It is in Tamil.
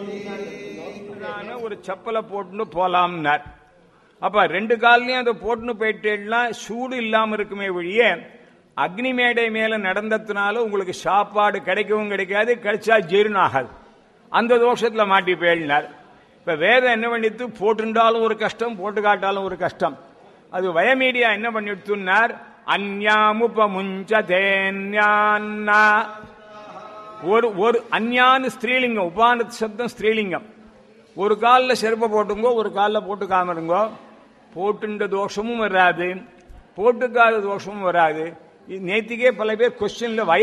நானு ஒரு செப்பலை போட்டுன்னு போலாம்னார் அப்ப ரெண்டு கால்லையும் அதை போட்டுன்னு போயிட்டேன்னா சூடு இல்லாம இருக்குமே ஒழிய அக்னி மேடை மேல நடந்ததுனால உங்களுக்கு சாப்பாடு கிடைக்கவும் கிடைக்காது கிடைச்சா ஜீரணம் ஆகாது அந்த தோஷத்துல மாட்டி போயினார் இப்ப வேதம் என்ன பண்ணிட்டு போட்டுண்டாலும் ஒரு கஷ்டம் போட்டு காட்டாலும் ஒரு கஷ்டம் அது வயமீடியா என்ன பண்ணிட்டுனார் அந்யாமுபமுஞ்ச தேன்யான்னா ஒரு ஒரு அந்யான்னு ஸ்திரீலிங்கம் உபான சப்தம் ஸ்திரீலிங்கம் ஒரு காலில் செருப்பை போட்டுங்கோ ஒரு காலில் போட்டுக்காம இருங்கோ போட்டுன்ற தோஷமும் வராது போட்டுக்காத தோஷமும் வராது நேத்திக்கே பல பேர் கொஸ்டின்ல வய